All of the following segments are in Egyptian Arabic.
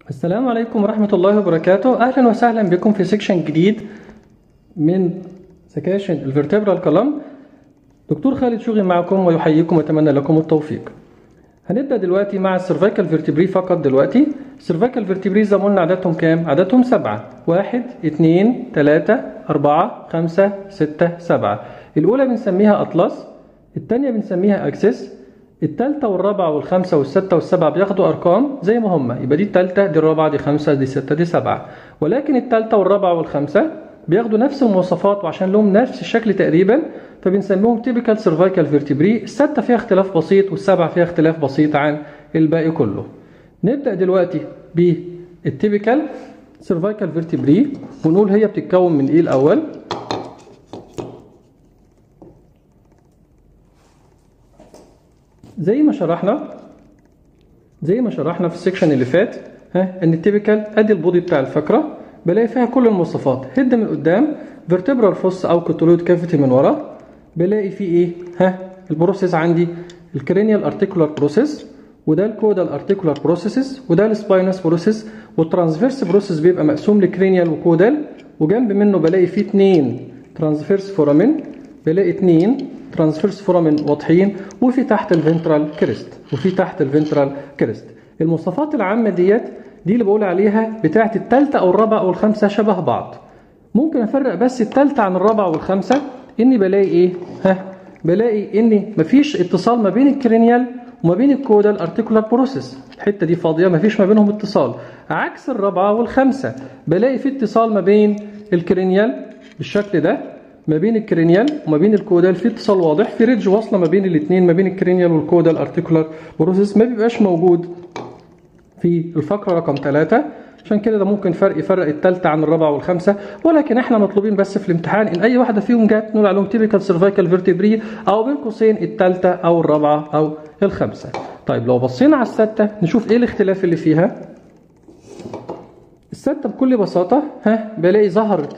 السلام عليكم ورحمة الله وبركاته أهلا وسهلا بكم في سيكشن جديد من سكاشن الفرتبرال كولم دكتور خالد شوقي معكم ويحييكم وأتمنى لكم التوفيق هنبدأ دلوقتي مع السيرفيكال فيرتبري فقط دلوقتي السيرفيكال فيرتبري زي ما قلنا عددهم كام؟ عددهم سبعة واحد اتنين تلاتة أربعة خمسة ستة سبعة الأولى بنسميها أطلس التانية بنسميها أكسس التالتة والرابعة والخمسة والستة والسبعة بياخدوا أرقام زي ما هما يبقى دي التالتة دي الرابعة دي خمسة دي ستة دي سبعة ولكن التالتة والرابعة والخمسة بياخدوا نفس المواصفات وعشان لهم نفس الشكل تقريبا فبنسميهم تيبيكال سيرفايكال فيرتبري الستة فيها اختلاف بسيط والسبعة فيها اختلاف بسيط عن الباقي كله نبدأ دلوقتي بالتيبيكال سيرفايكال فيرتبري ونقول هي بتتكون من ايه الأول زي ما شرحنا زي ما شرحنا في السكشن اللي فات ها ان التيبيكال ادي البودي بتاع الفقره بلاقي فيها كل المواصفات هيد من قدام فيرتبرال فوس او كوتولويد كافيتي من ورا بلاقي فيه ايه ها البروسيس عندي الكرينيال ارتيكولار بروسيس وده الكودال ارتيكولار بروسيسز وده السباينس بروسيس والترانسفيرس بروسيس بيبقى مقسوم لكرينيال وكودال وجنب منه بلاقي فيه اتنين ترانسفيرس فورامين بلاقي اتنين ترانسفيرس فورامين واضحين وفي تحت الفنترال كريست وفي تحت الفنترال كريست المواصفات العامة ديت دي اللي بقول عليها بتاعت التالتة أو الرابعة أو الخامسة شبه بعض ممكن أفرق بس التالتة عن الرابعة والخامسة إني بلاقي إيه؟ ها بلاقي إن مفيش اتصال ما بين الكرينيال وما بين الكودال ارتيكولار بروسيس الحتة دي فاضية مفيش ما بينهم اتصال عكس الرابعة والخامسة بلاقي في اتصال ما بين الكرينيال بالشكل ده ما بين الكرينيال وما بين الكودال في اتصال واضح في ريدج واصله ما بين الاثنين ما بين الكرينيال والكودال ارتيكولار بروسيس ما بيبقاش موجود في الفقره رقم ثلاثة عشان كده ده ممكن فرق يفرق الثالثه عن الرابعه والخامسه ولكن احنا مطلوبين بس في الامتحان ان اي واحده فيهم جت نقول عليهم تيبيكال سيرفيكال فيرتبري او بين قوسين الثالثه او الرابعه او الخامسه طيب لو بصينا على السته نشوف ايه الاختلاف اللي فيها السته بكل بساطه ها بلاقي ظهرت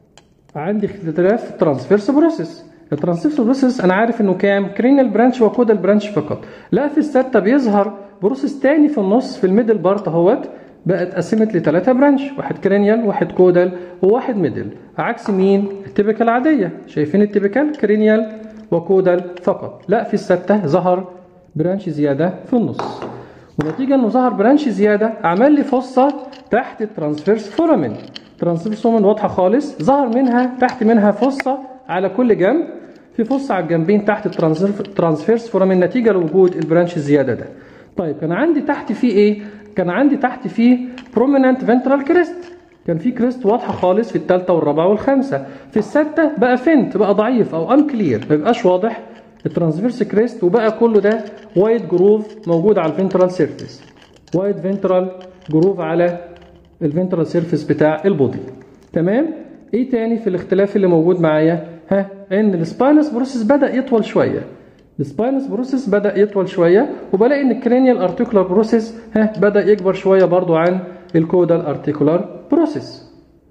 عندي اختلاف في الترانسفيرس بروسيس الترانسفيرس بروسيس انا عارف انه كام كرينال برانش وكودال برانش فقط لا في الستة بيظهر بروسيس تاني في النص في الميدل بارت اهوت بقت اتقسمت لثلاثة برانش واحد كرينيال واحد كودال وواحد ميدل عكس مين التيبيكال العادية شايفين التيبيكال كرينيال وكودال فقط لا في الستة ظهر برانش زيادة في النص ونتيجة انه ظهر برانش زيادة عمل لي فصة تحت الترانسفيرس فورامين ترانسفيرس فورامين واضحة خالص ظهر منها تحت منها فصة على كل جنب في فصة على الجنبين تحت الترانسفيرس فورامين نتيجة لوجود البرانش الزيادة ده طيب كان عندي تحت فيه ايه كان عندي تحت فيه بروميننت فنترال كريست كان في كريست واضحه خالص في الثالثه والرابعه والخامسه في السادسه بقى فنت بقى ضعيف او ان كلير ما بيبقاش واضح الترانسفيرس كريست وبقى كله ده وايد جروف موجود على الفنترال سيرفيس وايد فنترال جروف على الفنترال سيرفيس بتاع البودي تمام ايه تاني في الاختلاف اللي موجود معايا ها ان السباينس بروسيس بدا يطول شويه السباينس بروسيس بدا يطول شويه وبلاقي ان الكرينيال ارتيكولار بروسيس ها بدا يكبر شويه برضو عن الكودال ارتيكولار بروسيس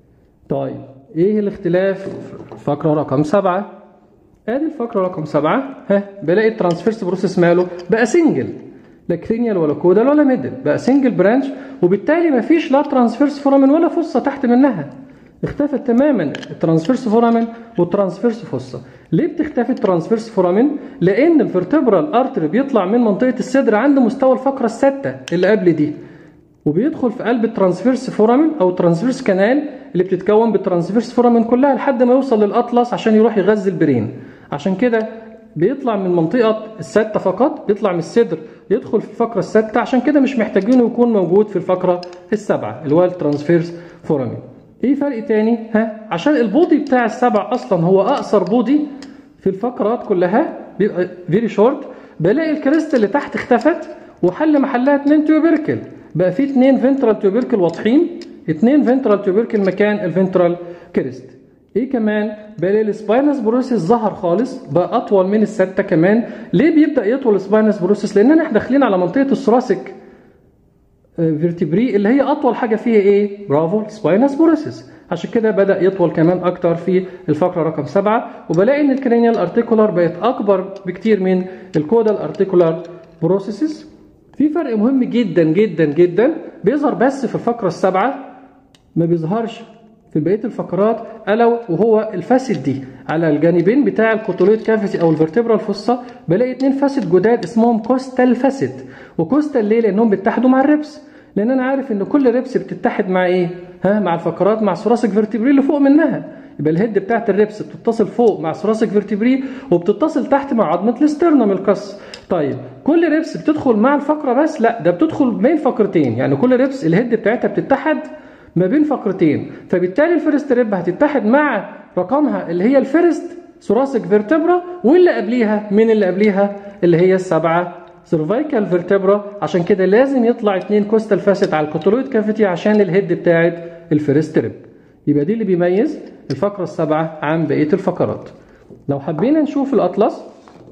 طيب ايه الاختلاف فقره رقم سبعة ادي الفقره رقم سبعة ها بلاقي الترانسفيرس بروسيس ماله بقى سنجل لا كرينيال ولا كودال ولا ميدل بقى سنجل برانش وبالتالي مفيش لا ترانسفيرس فورامين ولا فصه تحت منها اختفت تماما الترانسفيرس فورامين والترانسفيرس فصه ليه بتختفي الترانسفيرس فورامين لان الفرتبرال ارتري بيطلع من منطقه الصدر عند مستوى الفقره السادسه اللي قبل دي وبيدخل في قلب الترانسفيرس فورامين او الترانسفيرس كانال اللي بتتكون بالترانسفيرس فورامين كلها لحد ما يوصل للاطلس عشان يروح يغذي البرين عشان كده بيطلع من منطقة الستة فقط بيطلع من الصدر يدخل في الفقرة الستة عشان كده مش محتاجينه يكون موجود في الفقرة السبعة اللي هو الترانسفيرس فورامين ايه فرق تاني ها عشان البودي بتاع السبع اصلا هو اقصر بودي في الفقرات كلها بيبقى فيري شورت بلاقي الكريست اللي تحت اختفت وحل محلها اتنين تيوبركل بقى في اتنين فنترال تيوبركل واضحين اتنين فنترال تيوبركل مكان الفنترال كريست ايه كمان بلاقي السباينس بروسيس ظهر خالص بقى اطول من الستة كمان ليه بيبدا يطول السباينس بروسيس لان احنا داخلين على منطقه الثراسك فيرتبري اللي هي اطول حاجه فيها ايه برافو سباينس بروسيس عشان كده بدا يطول كمان اكتر في الفقره رقم سبعة وبلاقي ان الكرينيال ارتيكولار بقت اكبر بكتير من الكودال ارتيكولار بروسيسز في فرق مهم جدا جدا جدا بيظهر بس في الفقره السابعه ما بيظهرش في بقيه الفقرات الا وهو الفاسد دي على الجانبين بتاع الكوتولويد كافيتي او الفرتبرال فوسا بلاقي اتنين فاسد جداد اسمهم كوستال فاسد وكوستال ليه لانهم بيتحدوا مع الريبس لان انا عارف ان كل ريبس بتتحد مع ايه ها مع الفقرات مع ثوراسيك فيرتبري اللي فوق منها يبقى الهيد بتاعت الريبس بتتصل فوق مع ثوراسيك فيرتبري وبتتصل تحت مع عظمه الاسترنم القص طيب كل ريبس بتدخل مع الفقره بس لا ده بتدخل بين فقرتين يعني كل ريبس الهيد بتاعتها بتتحد ما بين فقرتين فبالتالي الفيرست ريب هتتحد مع رقمها اللي هي الفيرست ثوراسيك فيرتبرا واللي قبليها من اللي قبليها اللي هي السبعه سيرفايكال فيرتبرا عشان كده لازم يطلع اتنين كوستال فاسيت على الكوتولويد كافيتي عشان الهيد بتاعت الفيرست ريب يبقى دي اللي بيميز الفقره السابعه عن بقيه الفقرات لو حبينا نشوف الاطلس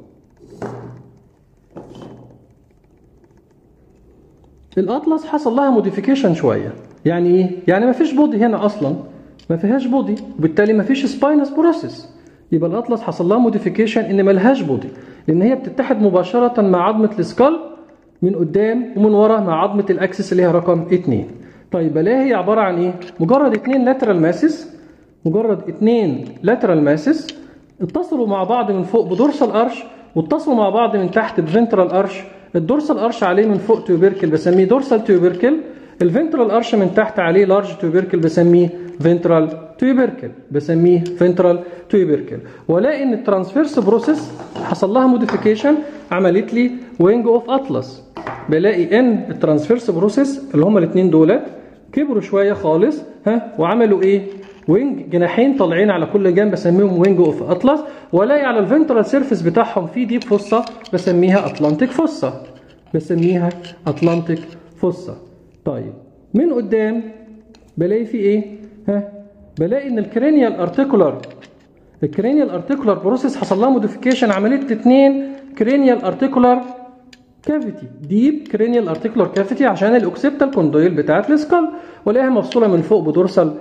الاطلس حصل لها موديفيكيشن شويه يعني ايه يعني ما فيش بودي هنا اصلا ما فيهاش بودي وبالتالي ما فيش سباينس بروسيس يبقى الاطلس حصل لها موديفيكيشن ان ما لهاش بودي لان هي بتتحد مباشره مع عظمه السكال من قدام ومن ورا مع عظمه الاكسس اللي هي رقم 2 طيب بلاها هي عباره عن ايه مجرد اتنين لاترال ماسس مجرد اتنين لاترال ماسس اتصلوا مع بعض من فوق بدورسال ارش واتصلوا مع بعض من تحت بفنترال ارش الدورسال ارش عليه من فوق تيوبيركل بسميه دورسال تيوبيركل الفنترال ارش من تحت عليه لارج تيوبيركل بسميه فنترال تيوبيركل بسميه فنترال تيوبيركل والاقي ان الترانسفيرس بروسيس حصل لها موديفيكيشن عملت لي وينج اوف اطلس بلاقي ان الترانسفيرس بروسيس اللي هما الاثنين دولت كبروا شويه خالص ها وعملوا ايه وينج جناحين طالعين على كل جنب بسميهم وينج اوف اطلس والاقي على الفنترال سيرفيس بتاعهم في ديب فوسا بسميها اطلانتيك فوسا بسميها اطلانتيك فوسا طيب من قدام بلاقي في ايه ها بلاقي ان الكرينيال ارتيكولار الكرينيال ارتيكولار بروسيس حصل لها موديفيكيشن عمليه اثنين كرينيال ارتيكولار كافيتي ديب كرينيال ارتيكولار كافيتي عشان الاوكسيبتال كوندويل بتاعت السكال والاقيها مفصوله من فوق بدورسال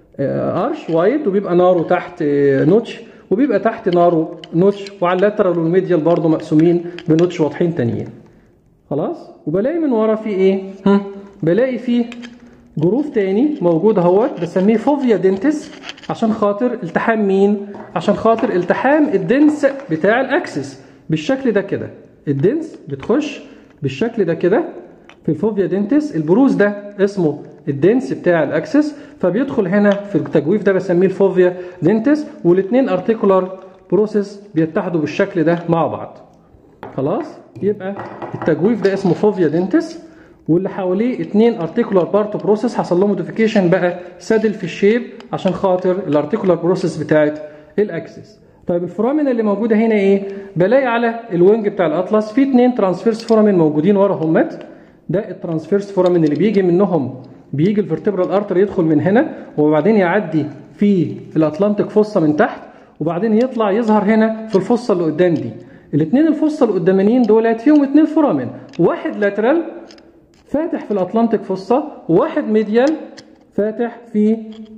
ارش وايد وبيبقى ناره تحت نوتش وبيبقى تحت ناره نوتش وعلى اللاترال والميديال برضه مقسومين بنوتش واضحين تانيين خلاص وبلاقي من ورا في ايه هم. بلاقي فيه جروف تاني موجود اهوت بسميه فوفيا دينتس عشان خاطر التحام مين عشان خاطر التحام الدنس بتاع الاكسس بالشكل ده كده الدنس بتخش بالشكل ده كده في الفوفيا دينتس البروز ده اسمه الدنس بتاع الاكسس فبيدخل هنا في التجويف ده بسميه الفوفيا دينتس والاثنين ارتيكولار بروسيس بيتحدوا بالشكل ده مع بعض خلاص يبقى التجويف ده اسمه فوفيا دينتس واللي حواليه اتنين ارتيكولار بارت بروسيس حصل له موديفيكيشن بقى سادل في الشيب عشان خاطر الارتيكولار بروسيس بتاعت الاكسس طيب الفورامين اللي موجوده هنا ايه بلاقي على الوينج بتاع الاطلس في اتنين ترانسفيرس فورامين موجودين ورا همت ده الترانسفيرس فورامين اللي بيجي منهم بيجي الفرتبرال ارتر يدخل من هنا وبعدين يعدي في الاطلنطيك فوسا من تحت وبعدين يطلع يظهر هنا في الفوسا اللي قدام دي الاثنين الفوسا القدامانيين دولت فيهم اثنين فورامين واحد لاترال فاتح في الاطلنطيك فوسا وواحد ميديال فاتح في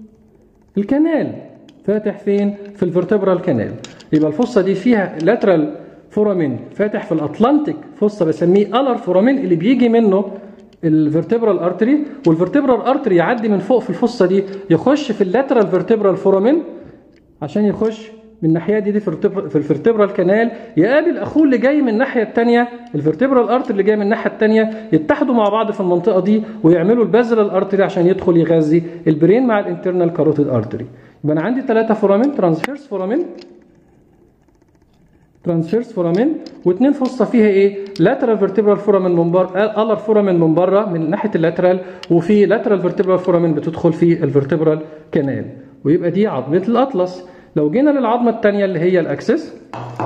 الكنال فاتح فين في الفرتبرال كانال يبقى الفوسا دي فيها لاترال فورامين فاتح في الاطلنطيك فوسا بسميه الر فورامين اللي بيجي منه الفرتبرال ارتري والفرتبرال ارتري يعدي من فوق في الفصه دي يخش في اللاترال فيرتبرال فورامين عشان يخش من الناحيه دي, دي في الفرتبرال كانال يقابل اخوه اللي جاي من الناحيه الثانيه الفرتبرال ارتري اللي جاي من الناحيه الثانيه يتحدوا مع بعض في المنطقه دي ويعملوا البازلال ارتري عشان يدخل يغذي البرين مع الانترنال كاروتيد ارتري يبقى انا عندي ثلاثه فورامين ترانسفيرس فورامين ترانسفيرس فورامين واثنين فصه فيها ايه لاترال فيرتبرال فورامين من بره الر فورامين من بره من ناحيه اللاترال وفي لاترال فيرتبرال فورامين بتدخل في الفيرتبرال كانال ويبقى دي عظمه الاطلس لو جينا للعظمه الثانيه اللي هي الاكسس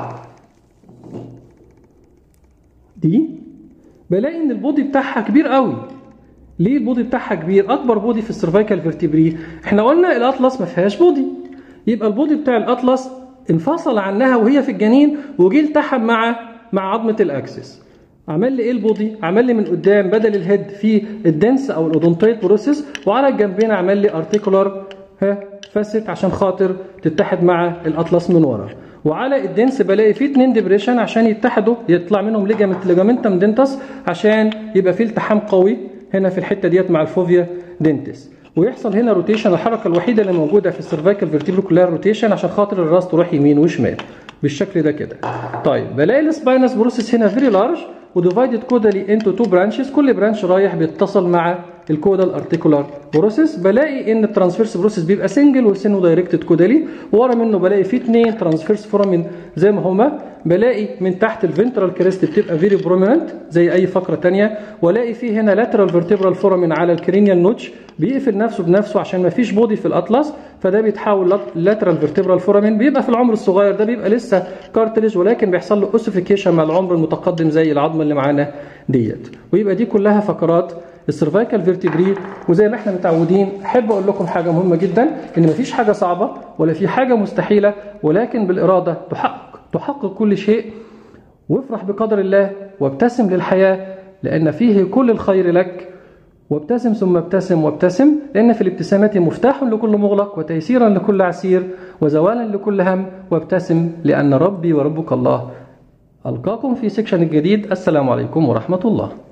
دي بلاقي ان البودي بتاعها كبير قوي ليه البودي بتاعها كبير اكبر بودي في السيرفايكال فيرتبري احنا قلنا الاطلس ما فيهاش بودي يبقى البودي بتاع الاطلس انفصل عنها وهي في الجنين وجي التحم مع مع عظمه الاكسس عمل لي ايه البودي عمل لي من قدام بدل الهيد في الدنس او الاودونتويد بروسيس وعلى الجنبين عمل لي ارتيكولار ها فاسيت عشان خاطر تتحد مع الاطلس من ورا وعلى الدنس بلاقي فيه اتنين ديبريشن عشان يتحدوا يطلع منهم ليجامنت ليجامنتم دنتس عشان يبقى فيه التحام قوي هنا في الحته ديت مع الفوفيا دنتس ويحصل هنا روتيشن الحركه الوحيده اللي موجوده في السيرفايكال فيرتيبرو كلها روتيشن عشان خاطر الراس تروح يمين وشمال بالشكل ده كده طيب بلاقي السباينس بروسيس هنا فيري لارج وديفايدد كودالي انتو تو برانشز كل برانش رايح بيتصل مع الكودال ارتيكولار بروسيس بلاقي ان الترانسفيرس بروسيس بيبقى سنجل وسنه دايركتد كودالي ورا منه بلاقي فيه اثنين ترانسفيرس فورامين زي ما هما بلاقي من تحت الفنترال كريست بتبقى فيري بروميننت زي اي فقره ثانيه والاقي فيه هنا لاترال فيرتبرال فورامين على الكرينيال نوتش بيقفل نفسه بنفسه عشان ما فيش بودي في الاطلس فده بيتحول لاترال فيرتبرال فورامين بيبقى في العمر الصغير ده بيبقى لسه كارتلج ولكن بيحصل له اوسيفيكيشن مع العمر المتقدم زي العظمه اللي معانا ديت ويبقى دي كلها فقرات السيرفايكال فيرتبري وزي ما احنا متعودين احب اقول لكم حاجه مهمه جدا ان مفيش حاجه صعبه ولا في حاجه مستحيله ولكن بالاراده تحقق تحقق كل شيء وافرح بقدر الله وابتسم للحياه لان فيه كل الخير لك وابتسم ثم ابتسم وابتسم لأن في الابتسامات مفتاح لكل مغلق وتيسيرا لكل عسير وزوالا لكل هم وابتسم لأن ربي وربك الله ألقاكم في سكشن الجديد السلام عليكم ورحمة الله